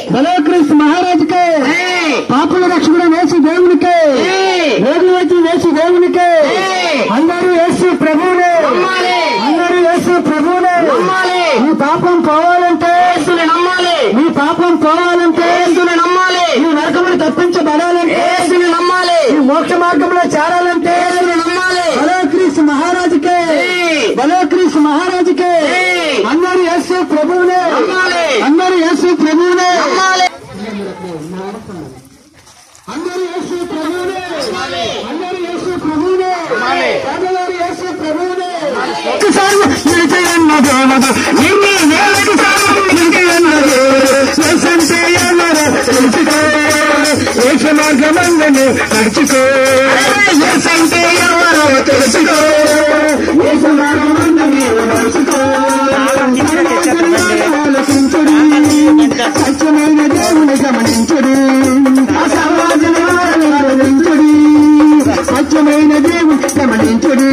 బలో క్రీస్తు మహారాజుకే పాపుల రక్షకుడు వేసి దేవునికే వేగు వచ్చి వేసి దేవునికే అందరూ వేసి ప్రభువునే అందరూ వేసి ప్రభువునే మీ పాపం పోవాలంటే నమ్మాలి మీ పాపం పోవాలంటే యేసుని నమ్మాలి మీ నరకమును తప్పించబడాలంటే యేసుని నమ్మాలి మీ మోక్ష మార్గంలో చేరాలంటే యేసుని నమ్మాలి బలో క్రీస్తు మహారాజుకే బలో క్రీస్తు మహారాజుకే అందరూ యేసు ప్రభువునే నమ్మాలి. అందరూ యేసు ప్రభువునే నమ్మాలి అందరూ యేసు ప్రభువునే అందరూ యేసు ప్రభువునే అందరూ యేసు ప్రభువునే ఒకసారి నిలిచి ఉన్న దేవుడు నిన్ను వేలకు సాగు నిలిచి ఉన్న దేవుడు యేసంటే ఎవరో తెలుసుకో యేసు మార్గమందును నడుచుకో యేసంటే ఎవరో తెలుసుకో యేసు మార్గమందును నడుచుకో ఆలోచించుడి సత్యమైన దేవుని గమనించుడి అసమాజాలను ఆలోచించుడి సత్యమైన దేవుని గమనించుడి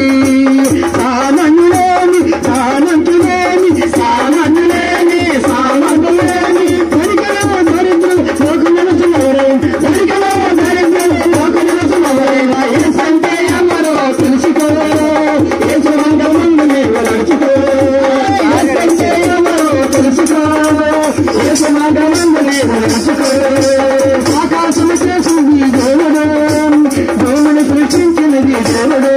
సామాన్యులేని సామంతులేని సామాన్యులేని సామంతులేని దొరికలవ దరిద్రులు లోకములను చూడరే దొరికలవ దరిద్రులు లోకములను చూడరేనా ఏసంటే ఎవరో తెలుసుకో యేసు మార్గమందు నీవు నడుచుకో ఏసంటే ఎవరో తెలుసుకో యేసు మార్గమందు నీవు నడుచుకో ఆకాశము చేసింది దేవుడు భూమిని సృష్టించినది దేవుడు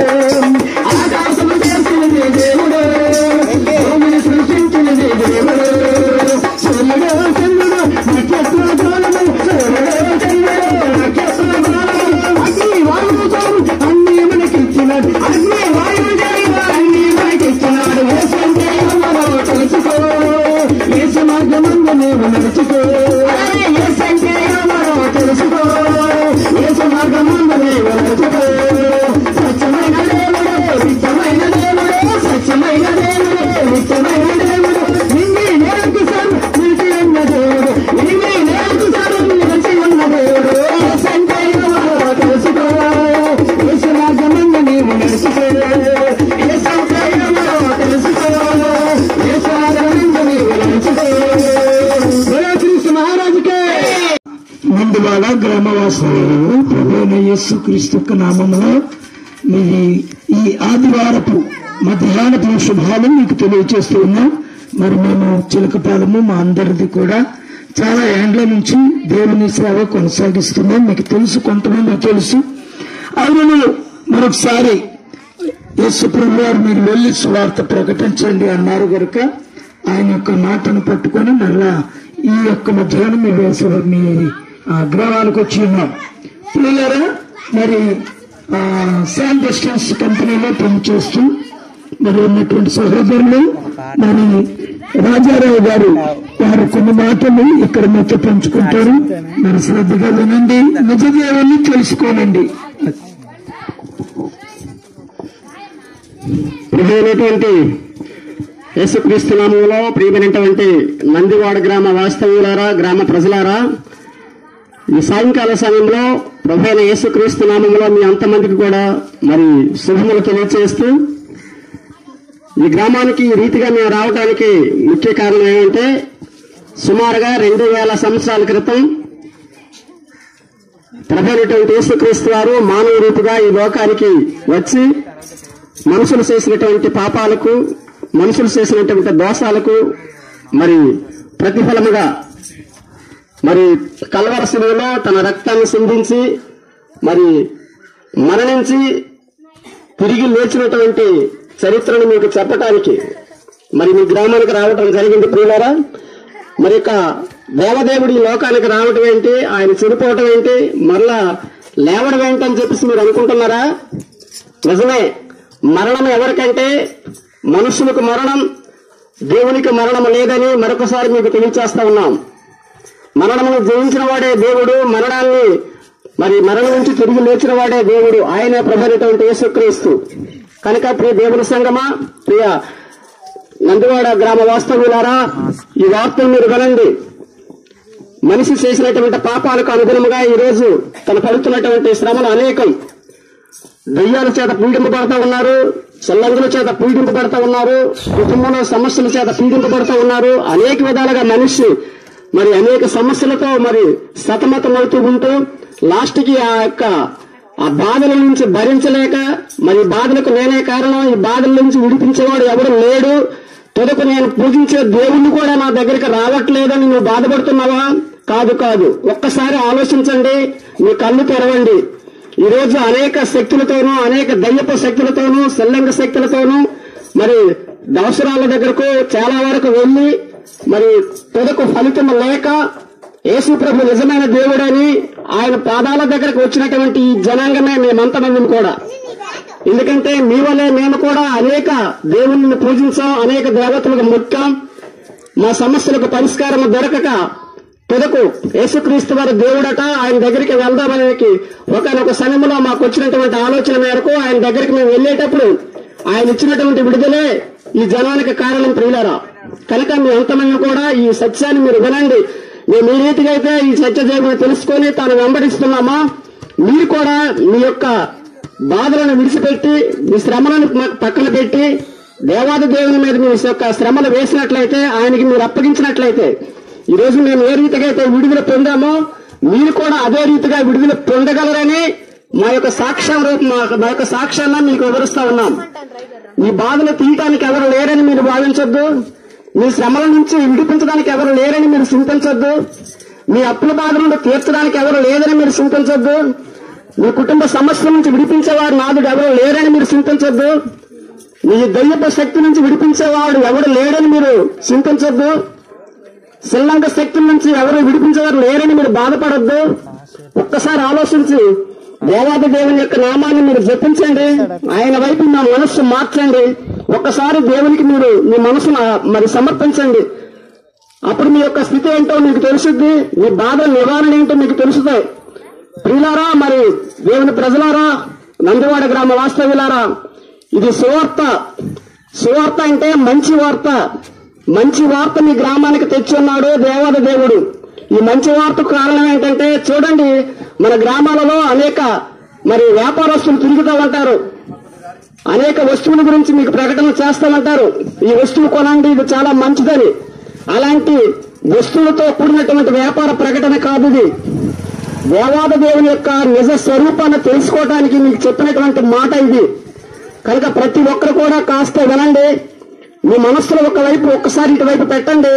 ఆకాశము చేసినది దేవుడు భూమిని సృష్టించినది దేవుడు సూర్యుడు చంద్రుడు నక్షత్ర గోళము సూర్యుడు చంద్రుడు నక్షత్ర గోళము అగ్ని వాయువు చాలు అన్ని మనకిచ్చినాడు అగ్ని వాయువు చాలు అన్ని మనకిచ్చినాడు ఏసంటే ఎవరో తెలుసుకో ఏసు మార్గమందు నీవు నడుచుకో ఏసంటే ఎవరో తెలుసుకో ఏసు మార్గమందు నీవు నడుచుకో సత్యమైన దేవుడే నిత్యమైన దేవుడే సత్యమైన దేవుడే నిత్యమైన దేవుడు నిన్నే నేలకు సారు నిలిచి ఉన్న దేవుడు నిన్నే నేలకు సారు నిలిచి ఉన్న దేవుడు ఏసంటే ఎవరో తెలుసుకో ఏసు మార్గమందు నీవు నడుచుకో ఏసంటే ఎవరో తెలుసుకో ఏసు మార్గమందు నీవు నడుచుకో క్రీస్తు మహారాజుకే ముందువాడ గ్రామవాసులు ప్రభుత్వ యేసు క్రీస్తు యొక్క నామంలో మీ ఈ ఆదివారపు మధ్యాహ్నపు శుభాలు మీకు తెలియజేస్తూ ఉన్నాం మరి మేము చిలకపాలెము మా అందరిది కూడా చాలా ఏండ్ల నుంచి దేవుని సేవ కొనసాగిస్తున్నాం మీకు తెలుసు కొంతమంది తెలుసు అవును మరొకసారి యేసు ప్రభు వారు మీరు వెళ్ళి సువార్త ప్రకటించండి అన్నారు కనుక ఆయన యొక్క మాటను పట్టుకొని మళ్ళా ఈ యొక్క మధ్యాహ్నం మీ వేసవ మీ ఆ, గ్రామానికి వచ్చి ఉన్నాం పిల్లరా మరి శాన్ డిస్టెన్స్ కంపెనీలో పనిచేస్తూ మరి ఉన్నటువంటి సహోదరులు మరి రాజారావు గారు వారు కొన్ని మాటలు ఇక్కడ మీతో పంచుకుంటారు మరి శ్రద్ధగా వినండి నిజ దేవుని తెలుసుకోనండి ప్రియమైనటువంటి యేసుక్రీస్తు నామంలో ప్రియమైనటువంటి నందివాడ గ్రామ వాస్తవులారా గ్రామ ప్రజలారా ఈ సాయంకాల సమయంలో ప్రభు అయిన యేసుక్రీస్తు నామంలో మీ అంతమందికి కూడా మరి శుభములు తెలియజేస్తూ ఈ గ్రామానికి ఈ రీతిగా మేము రావడానికి ముఖ్య కారణం ఏమంటే సుమారుగా రెండు వేల సంవత్సరాల క్రితం ప్రభు అయినటువంటి యేసుక్రీస్తు వారు మానవ రూపుగా ఈ లోకానికి వచ్చి మనుషులు చేసినటువంటి పాపాలకు మనుషులు చేసినటువంటి దోషాలకు మరి ప్రతిఫలముగా మరి కల్వర శిలువలో తన రక్తాన్ని సిందించి మరి మరణించి తిరిగి లేచినటువంటి చరిత్రను మీకు చెప్పటానికి మరి మీ గ్రామానికి రావటం జరిగింది ప్రియులారా మరి ఇక దేవదేవుడు ఈ లోకానికి రావటం ఏంటి ఆయన చనిపోవటం ఏంటి మరలా లేవడం ఏంటని చెప్పేసి మీరు అనుకుంటున్నారా నిజమే మరణం ఎవరికంటే మనుషులకు మరణం దేవునికి మరణం లేదని మరొకసారి మీకు తెలియచేస్తా ఉన్నాం మరణమును జయించిన వాడే దేవుడు మరణాన్ని మరి మరణం నుంచి తిరిగి లేచిన వాడే దేవుడు ఆయన ప్రభైనటువంటి యేసుక్రీస్తు కనుక ప్రియ దేవుని సంగమా ప్రియ నందివాడ గ్రామ వాస్తవులారా ఈ వార్తలు మీరు వినండి మనిషి చేసినటువంటి పాపాలకు అనుగుణముగా ఈ రోజు తన పడుతున్నటువంటి శ్రమలు అనేకం దయ్యాల చేత పీడింపబడతా ఉన్నారు చల్లంగుల చేత పీడింపబడతా ఉన్నారు కుటుంబంలో సమస్యల చేత పీడింపబడతా ఉన్నారు అనేక విధాలుగా మనిషి మరి అనేక సమస్యలతో మరి సతమతమవుతూ ఉంటూ లాస్ట్ కి ఆ యొక్క ఆ బాధల నుంచి భరించలేక మరి ఈ బాధలకు నేనే కారణం ఈ బాధల నుంచి విడిపించేవాడు ఎవడు లేడు తొదకు నేను పూజించే దేవుణ్ణి కూడా నా దగ్గరికి రావట్లేదని నువ్వు బాధపడుతున్నావా కాదు కాదు ఒక్కసారి ఆలోచించండి మీ కళ్ళు తెరవండి ఈ రోజు అనేక శక్తులతోనూ అనేక దయ్యపు శక్తులతోనూ సెల్లంగ శక్తులతోనూ మరి దవసరాల దగ్గరకు చాలా వరకు వెళ్లి మరి తొదకు ఫలితం లేక యేసు ప్రభు నిజమైన దేవుడని ఆయన పాదాల దగ్గరకు వచ్చినటువంటి ఈ జనాంగమే మేమంత మందిని కూడా ఎందుకంటే మీ వల్లే మేము కూడా అనేక దేవుళ్ళని పూజించాం అనేక దేవతలకు మొక్కాం మా సమస్యలకు పరిష్కారం దొరకక తుదకు యేసుక్రీస్తు వారి దేవుడట ఆయన దగ్గరికి వెళ్దామని ఒకనొక సమయంలో మాకు వచ్చినటువంటి ఆలోచన మేరకు ఆయన దగ్గరికి మేము వెళ్ళేటప్పుడు ఆయన ఇచ్చినటువంటి విడుదలే ఈ జనానికి కారణం ప్రియులారా కనుక మీ అంతమైన కూడా ఈ సత్యాన్ని మీరు వినండి మేము ఏ రీతిగా అయితే ఈ సత్య దేవుని తెలుసుకొని తాను వెంబడిస్తున్నామా మీరు కూడా మీ యొక్క బాధలను విడిచిపెట్టి మీ శ్రమలను మ- పక్కన పెట్టి దేవాది దేవుని మీద మీ యొక్క శ్రమలు వేసినట్లయితే ఆయనకి మీరు అప్పగించినట్లయితే ఈ రోజు మేము ఏ రీతిగా అయితే విడుదల పొందామో మీరు కూడా అదే రీతిగా విడుదల పొందగలరని మా యొక్క సాక్ష్యం రూపం మా- మా యొక్క సాక్ష్యాన్ని మీకు వివరిస్తా ఉన్నాం మీ బాధలు తీయటానికి ఎవరు లేరని మీరు భావించొద్దు మీ శ్రమల నుంచి విడిపించడానికి ఎవరు లేరని మీరు చింతించొద్దు మీ అప్పుల బాధ నుండి తీర్చడానికి ఎవరు లేదని మీరు చింతించొద్దు మీ కుటుంబ సమస్యల నుంచి విడిపించేవారు నాదుడు ఎవరు లేరని మీరు చింతించొద్దు మీ దయ్యపు శక్తి నుంచి విడిపించేవాడు ఎవడు లేడని మీరు చింతించొద్దు శ్రీలంక శక్తుల నుంచి ఎవరు విడిపించేవారు లేరని మీరు బాధపడొద్దు ఒక్కసారి ఆలోచించి దేవాది దేవుని యొక్క నామాన్ని మీరు జపించండి ఆయన వైపు నా మనస్సు మార్చండి ఒక్కసారి దేవునికి మీరు మీ మనసును మరి సమర్పించండి అప్పుడు మీ యొక్క స్థితి ఏంటో మీకు తెలుసుద్ది మీ బాధల నివారణ ఏంటో మీకు తెలుసుతాయి ప్రియులారా మరి దేవుని ప్రజలారా నందివాడ గ్రామ వాస్తవ్యులారా ఇది సువార్త సువార్త అంటే మంచి వార్త మంచి వార్త మీ గ్రామానికి తెచ్చి ఉన్నాడు దేవాద దేవుడు ఈ మంచి వార్తకు కారణం ఏంటంటే చూడండి మన గ్రామాలలో అనేక మరి వ్యాపారస్తులు తిరుగుతూ ఉంటారు అనేక వస్తువుల గురించి మీకు ప్రకటన చేస్తామంటారు ఈ వస్తువు కొనండి ఇది చాలా మంచిదని అలాంటి వస్తువులతో కూడినటువంటి వ్యాపార ప్రకటన కాదు ఇది దేవాద దేవుని యొక్క నిజ స్వరూపాన్ని తెలుసుకోవడానికి మీకు చెప్పినటువంటి మాట ఇది కనుక ప్రతి ఒక్కరు కూడా కాస్త వినండి మీ మనస్సులో ఒకవైపు ఒక్కసారి ఇటువైపు పెట్టండి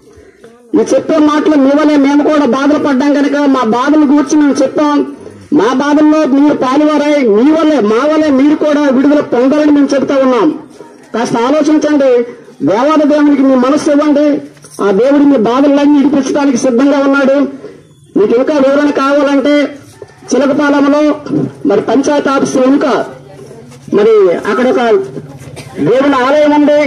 ఈ చెప్పే మాటలు మీ వల్లే మేము కూడా బాధలు పడ్డాం కనుక మా బాధల గురించి మేము చెప్పాం మా బాధల్లో మీరు పాలువారై మీ వల్లే మా వల్లే మీరు కూడా విడుదల పొందాలని మేము చెప్తా ఉన్నాం కాస్త ఆలోచించండి దేవాద దేవునికి మీ మనస్సు ఇవ్వండి ఆ దేవుడు మీ బాధలన్నీ ఇడిపించడానికి సిద్ధంగా ఉన్నాడు మీకు ఇంకా వివరణ కావాలంటే చిలకపాలెంలో మరి పంచాయతీ ఆఫీస్ వెనుక మరి అక్కడ ఒక దేవుని ఆలయం ఉంది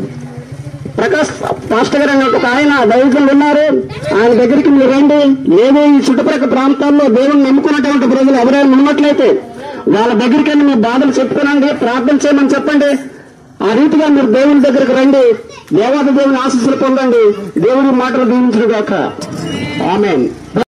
ప్రకాష్ పాస్టర్ గారు అనే ఒక ఆయన దైవజనులు ఉన్నారు ఆయన దగ్గరికి మీరు రండి లేదు ఈ చుట్టుపక్కల ప్రాంతాల్లో దేవుని నమ్ముకున్నటువంటి ప్రజలు ఎవరైనా ఉన్నట్లయితే వాళ్ళ దగ్గరికి వెళ్ళి మీ బాధలు చెప్పుకోనండి ప్రార్థన చేయమని చెప్పండి ఆ రీతిగా మీరు దేవుని దగ్గరికి రండి దేవాది దేవుని ఆశీస్సులు పొందండి దేవుడి మాటలు దీవించుగాక ఆమెన్